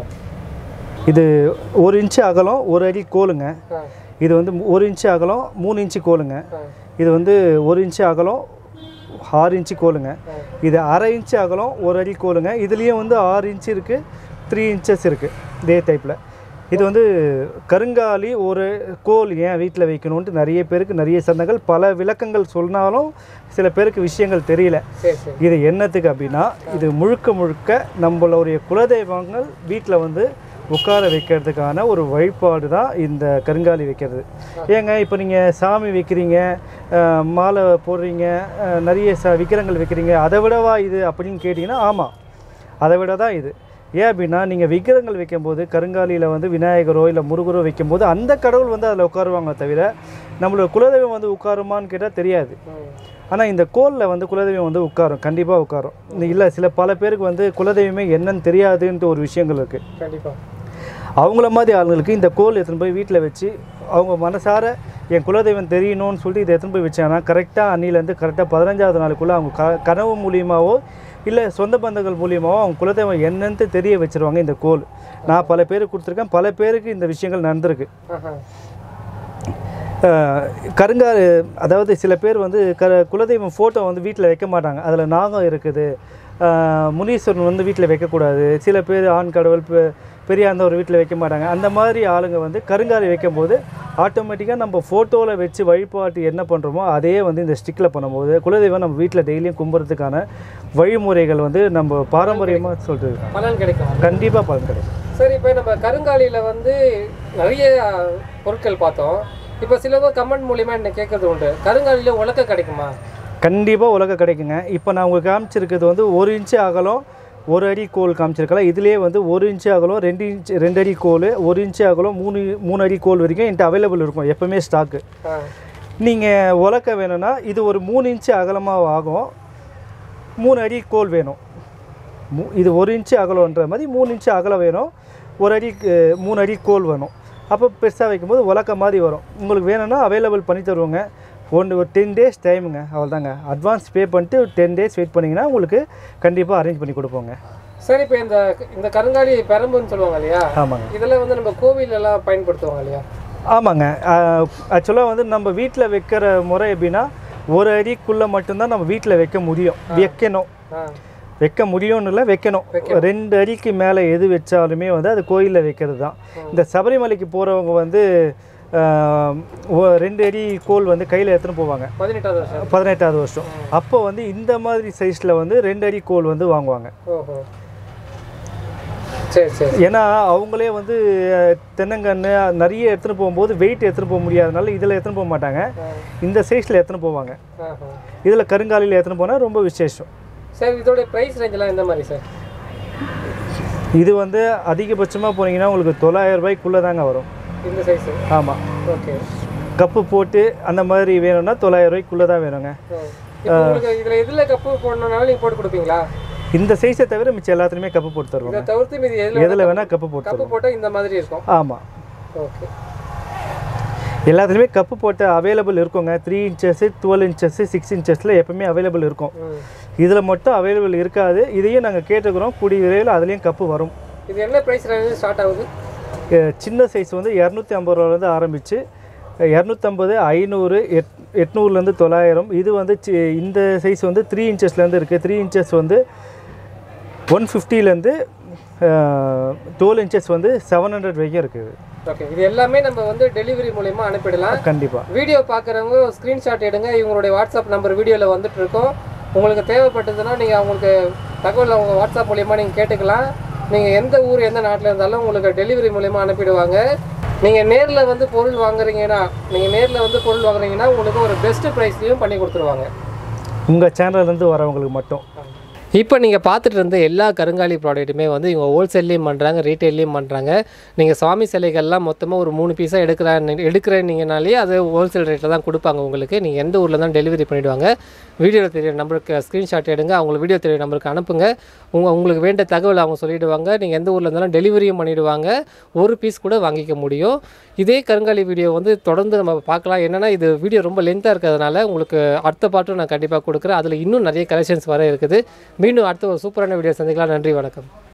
இது ஒரு இன்ச்சு அகலம் ஒரு அடி கோலுங்க ஆ இது வந்து ஒரு இன்ச்சு அகலம் மூணு இன்ச்சு கோலுங்க ஆ இது வந்து ஒரு இன்ச்சு அகலம் ஆறு இன்ச்சு கோலுங்க இது அரை இன்ச்சு அகலம் ஒரு அடி கோலுங்க இதுலேயும் வந்து ஆறு இன்ச்சு இருக்குது த்ரீ இன்ச்சஸ் இருக்குது இதே டைப்பில் இது வந்து கருங்காலி ஒரு கோல் ஏன் வீட்டில் வைக்கணுன்ட்டு நிறைய பேருக்கு நிறைய சந்தங்கள் பல விளக்கங்கள் சொன்னாலும் சில பேருக்கு விஷயங்கள் தெரியல சரி சரி இது என்னத்துக்கு அப்படின்னா இது முழுக்க முழுக்க நம்மளுடைய குலதெய்வங்கள் வீட்டில் வந்து உட்கார வைக்கிறதுக்கான ஒரு வழிபாடு தான் இந்த கருங்காலி வைக்கிறது ஏங்க இப்போ நீங்கள் சாமி வைக்கிறீங்க அஹ், மாலை போடுறீங்க அஹ், நிறைய ச விக்கிரங்கள் வைக்கிறீங்க அதை விடவா இது அப்படின்னு கேட்டிங்கன்னா ஆமாம் அதை விட தான் இது ஏன் அப்படின்னா நீங்கள் விக்கிரங்கள் வைக்கும்போது கருங்காலியில் வந்து விநாயகரோ இல்லை முருகரோ வைக்கும்போது அந்த கடவுள் வந்து அதில் உட்காருவாங்க தவிர நம்மளோட குலதெய்வம் வந்து உட்காருமான்னு கேட்டால் தெரியாது ம் ஆனால் இந்த கோலில் வந்து குலதெய்வம் வந்து உட்காரும் கண்டிப்பாக உட்காரும் இல்லை சில பல பேருக்கு வந்து குலதெய்வமே என்னன்னு தெரியாதுன்ட்டு ஒரு விஷயங்கள் இருக்குது கண்டிப்பாக அவங்கள மாதிரி ஆளுங்களுக்கு இந்த கோல் எடுத்துன்னு போய் வீட்டில் வச்சு அவங்க மனசார என் குலதெய்வம் தெரியணும்னு சொல்லிட்டு இதை எடுத்துன்னு போய் வச்சாங்கன்னா கரெக்டாக அன்னிலேருந்து கரெக்டாக பதினஞ்சாவது நாளுக்குள்ளே அவங்க க கனவு மூலியமாவோ இல்லை சொந்த பந்தங்கள் மூலியமாவோ அவங்க குலதெய்வம் என்னன்ட்டு தெரிய வச்சிருவாங்க இந்த கோல் நான் பல பேருக்கு கொடுத்துருக்கேன் பல பேருக்கு இந்த விஷயங்கள் நடந்திருக்கு ஆஹா அஹ் கருங்கால் அதாவது சில பேர் வந்து க குலதெய்வம் ஃபோட்டோ வந்து வீட்டில் வைக்க மாட்டாங்க அதில் நாகம் இருக்குது அஹ் முனீஸ்வரன் வந்து வீட்டில் வைக்கக்கூடாது சில பேர் ஆண் கடவுள் பெ- பெரியார்ந்த ஒரு வீட்டில் வைக்க மாட்டாங்க அந்த மாதிரி ஆளுங்க வந்து கருங்காலி வைக்கும்போது ஆட்டோமேட்டிக்காக நம்ம ஃபோட்டோவில் வச்சு வழிபாட்டு என்ன பண்ணுறோமோ அதே வந்து இந்த ஸ்டிக்கில் பண்ணும்போது குலதெய்வம் நம்ம வீட்டில் டெய்லியும் கும்புறதுக்கான வழிமுறைகள் வந்து நம்ம பாரம்பரியமாக சொல்கிறது பலன் கிடைக்கும் கண்டிப்பாக பலன் கிடைக்கும் சரி இப்போ நம்ம கருங்காலியில் வந்து நிறைய பொருட்கள் பார்த்தோம் இப்போ சிலவங்க கமெண்ட் மூலியமா என்ன கேட்கறது உண்டு கருங்காலியில் உலக்க கிடைக்குமா கண்டிப்பாக உலக கிடைக்குங்க இப்போ நான் உங்களுக்கு காமிச்சிருக்கிறது வந்து ஒரு இன்ச்சு அகலம் ஒரு அடி கோல் காமிச்சிருக்கலாம் இதுலேயே வந்து ஒரு இன்ச்சு அகலம் ரெண்டு இன்ச்சு ரெண்டு அடி கோல் ஒரு இன்ச்சு அகலம் மூணு மூணு அடி கோல் வரைக்கும் என்கிட்ட அவைலபிள் இருக்கும் எப்போவுமே ஸ்டாக்கு ஆ நீங்கள் உலக்க வேணும்னா இது ஒரு மூணு இன்ச்சு அகலமாக ஆகும் மூணு அடி கோல் வேணும் மூ- இது ஒரு இன்ச்சு அகலன்ற மாதிரி மூணு இன்ச்சு அகலம் வேணும் ஒரு அடி அஹ், மூணு அடி கோல் வேணும் அப்போ பெருசாக வைக்கும்போது உலக்க மாதிரி வரும் உங்களுக்கு வேணும்னா அவைலபிள் பண்ணி தருவோங்க ஒன்று ஒரு டென் டேஸ் டைமுங்க அவ்வளோதாங்க அட்வான்ஸ் பே பண்ணிட்டு ஒரு டென் டேஸ் வெயிட் பண்ணிங்கன்னா உங்களுக்கு கண்டிப்பாக அரேஞ்ச் பண்ணி கொடுப்போங்க சரி இப்போ இந்த இந்த கருங்காலி பெரம்புன்னு சொல்லுவாங்க இல்லையா ஆமாங்க இதெல்லாம் வந்து நம்ம கோவில் எல்லாம் பயன்படுத்துவாங்க இல்லையா ஆமாங்க ஆக்சுவலாக வந்து நம்ம வீட்டில் வைக்கிற முறை எப்படின்னா ஒரு அடிக்குள்ளே மட்டும்தான் நம்ம வீட்டில் வைக்க முடியும் வைக்கணும் ஆ வைக்க முடியும்னு இல்லை வைக்கணும் ரெண்டு அடிக்கு மேலே எது வச்சாலுமே வந்து அது கோயிலில் வைக்கிறது தான் இந்த சபரிமலைக்கு போகிறவங்க வந்து ஆஹ், ஒ- ரெண்டு அடி கோல் வந்து கையில் எடுத்துன்னு போவாங்க பதினெட்டாவது வருஷம் பதினெட்டாவது வருஷம் அப்போ வந்து இந்த மாதிரி சைஸில் வந்து ரெண்டு அடி கோல் வந்து வாங்குவாங்க ஓஹோ சரி சரி ஏன்னா அவங்களே வந்து அஹ், தென்னங்கன்று நிறைய எடுத்துன்னு போகும்போது வெயிட் எடுத்துன்னு போக முடியாதனால இதில் எடுத்துன்னு போக மாட்டாங்க இந்த சைஸில் எடுத்துன்னு போவாங்க ஆஹா இதில் கருங்காலியில் எடுத்துன்னு போனால் ரொம்ப விசேஷம் சரி இதோட ப்ரைஸ் ரேஞ்செல்லாம் எந்த மாதிரி சார் இது வந்து அதிகபட்சமாக போனீங்கன்னா உங்களுக்கு தொள்ளாயிரம் ரூபாய்க்குள்ளே தாங்க வரும் இந்த சைஸு ஆமாம் ஓகே கப்பு போட்டு அந்த மாதிரி வேணும்னா தொள்ளாயிரம் ரூபாய்க்குள்ளே தான் வேணுங்க இப்போ உங்களுக்கு இதில் எதில் கப்பு போடணுன்னாலும் நீங்கள் போட்டு கொடுப்பீங்களா இந்த சைஸை தவிர மிச்சம் எல்லாத்துலேயுமே கப்பு போட்டு தருவாங்க இதை தவிர்த்து மீதி எதில் எதில் வேணால் கப்பு போட்டு கப்பு தருவோம் போட்டால் இந்த மாதிரி இருக்கும் ஆமாம் ஓகே எல்லாத்துலேயுமே கப்பு போட்டு அவைலபிள் இருக்குங்க three inches twelve inches six இன்ச்சஸில் எப்பவுமே அவைலபிள் இருக்கும் ம் இதில் மட்டும் அவைலபிள் இருக்காது இதையும் நாங்கள் கேட்டுக்கிறோம் கூடிய விரைவில் அதுலேயும் கப்பு வரும் இது என்ன ப்ரைஸ் ரேஞ்சு ஸ்டார்ட் ஆகுது அஹ் சின்ன சைஸ் வந்து இரநூத்தி ஐம்பது ரூபாலேருந்து ஆரம்பித்து இரநூத்தம்பது ஐநூறு எட் எட்நூறுலேருந்து தொள்ளாயிரம் இது வந்து சி- இந்த சைஸ் வந்து த்ரீ இன்ச்சஸ்லேருந்து இருக்குது த்ரீ இன்ச்சஸ் வந்து ஒன் ஃபிஃப்டிலேருந்து டுவெல் இன்ச்சஸ் வந்து செவன் ஹண்ட்ரட் வரைக்கும் இருக்குது ஓகே இது எல்லாமே நம்ம வந்து டெலிவரி மூலயமா அனுப்பிடலாம் கண்டிப்பாக வீடியோ பார்க்குறவங்க ஸ்க்ரீன்ஷாட் எடுங்க இவங்களுடைய வாட்ஸ்அப் நம்பர் வீடியோவில் வந்துட்டு இருக்கோம் உங்களுக்கு தேவைப்பட்டதுன்னா நீங்கள் அவங்களுக்கு தகவல் அவங்க வாட்ஸ்அப் மூலியமாக நீங்கள் கேட்டுக்கலாம் நீங்கள் எந்த ஊர் எந்த நாட்டில் இருந்தாலும் உங்களுக்கு டெலிவரி மூலியமாக அனுப்பிடுவாங்க நீங்கள் நேரில் வந்து பொருள் வாங்குறீங்கன்னா நீங்கள் நேரில் வந்து பொருள் வாங்குறீங்கன்னா உங்களுக்கு ஒரு பெஸ்ட் ப்ரைஸ்லையும் பண்ணி கொடுத்துருவாங்க உங்கள் சேனல்லேருந்து வரவங்களுக்கு மட்டும் இப்போ நீங்கள் பார்த்துட்டு இருந்த எல்லா கருங்காலி ப்ராடக்ட்டுமே வந்து இவங்க ஹோல்சேல்லையும் பண்ணுறாங்க ரீட்டைல்லையும் பண்ணுறாங்க நீங்கள் சுவாமி சிலைகள்லாம் மொத்தமாக ஒரு மூணு பீஸாக எடுக்கிறேன் எடுக்கிறீங்கனாலே அது ஹோல்சேல் ரேட்டில் தான் கொடுப்பாங்க உங்களுக்கு நீங்கள் எந்த ஊரில் தான் டெலிவரி பண்ணிவிடுவாங்க வீடியோவில் தெரிய நம்பருக்கு ஸ்க்ரீன்ஷாட் எடுங்க அவங்களுக்கு வீடியோ தெரிய நம்பருக்கு அனுப்புங்க உங்கள் உங்களுக்கு வேண்ட தகவல் அவங்க சொல்லிவிடுவாங்க நீங்கள் எந்த ஊரில் இருந்தாலும் டெலிவரியும் பண்ணிவிடுவாங்க ஒரு பீஸ் கூட வாங்கிக்க முடியும் இதே கருங்காலி வீடியோ வந்து தொடர்ந்து நம்ம பார்க்கலாம் என்னென்னா இது வீடியோ ரொம்ப லென்த்தாக இருக்கிறதுனால உங்களுக்கு அடுத்த பாட்டும் நான் கண்டிப்பாக கொடுக்குறேன் அதில் இன்னும் நிறைய கலெக்ஷன்ஸ் வர இருக்குது மீண்டும் அடுத்த ஒரு சூப்பரான வீடியோ சந்திக்கலாம் நன்றி வணக்கம்